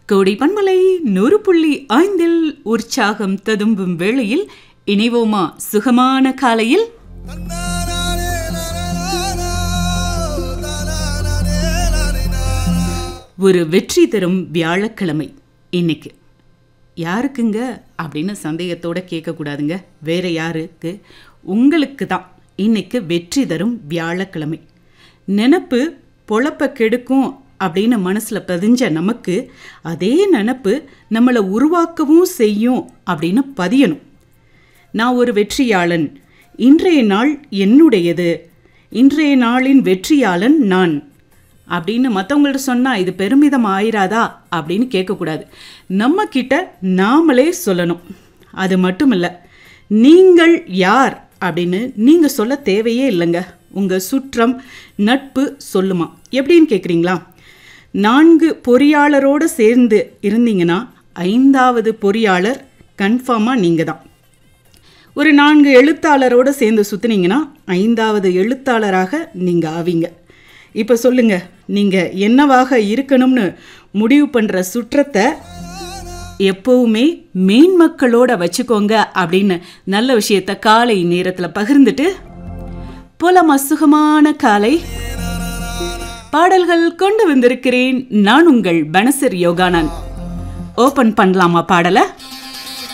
கோடி பண்பலை நூறு புள்ளி ஐந்தில் உற்சாகம் ததும்பும் வேளையில் இணைவோமா சுகமான காலையில் ஒரு வெற்றி தரும் வியாழக்கிழமை இன்னைக்கு யாருக்குங்க அப்படின்னு சந்தேகத்தோட கேட்கக்கூடாதுங்க வேற யாருக்கு உங்களுக்கு தான் இன்னைக்கு வெற்றி தரும் வியாழக்கிழமை நினப்பு பொழப்ப கெடுக்கும் அப்படின்னு மனசில் பதிஞ்ச நமக்கு அதே நினப்பு நம்மளை உருவாக்கவும் செய்யும் அப்படின்னு பதியணும் நான் ஒரு வெற்றியாளன் இன்றைய நாள் என்னுடையது இன்றைய நாளின் வெற்றியாளன் நான் அப்படின்னு மற்றவங்கள்ட்ட சொன்னால் இது பெருமிதம் ஆயிராதா அப்படின்னு கேட்கக்கூடாது நம்ம கிட்ட நாமளே சொல்லணும் அது மட்டும் இல்லை நீங்கள் யார் அப்படின்னு நீங்கள் சொல்ல தேவையே இல்லைங்க உங்கள் சுற்றம் நட்பு சொல்லுமா எப்படின்னு கேட்குறீங்களா நான்கு பொறியாளரோடு சேர்ந்து இருந்தீங்கன்னா ஐந்தாவது பொறியாளர் கன்ஃபார்மாக நீங்கள் தான் ஒரு நான்கு எழுத்தாளரோடு சேர்ந்து சுற்றுனீங்கன்னா ஐந்தாவது எழுத்தாளராக நீங்கள் ஆவீங்க இப்போ சொல்லுங்க நீங்கள் என்னவாக இருக்கணும்னு முடிவு பண்ணுற சுற்றத்தை எப்பவுமே மேன்மக்களோட வச்சுக்கோங்க அப்படின்னு நல்ல விஷயத்த காலை நேரத்தில் பகிர்ந்துட்டு போலமா சுகமான காலை பாடல்கள் கொண்டு வந்திருக்கிறேன் நான் உங்கள் பனசர் யோகானந்த் ஓபன் பண்ணலாமா பாடலை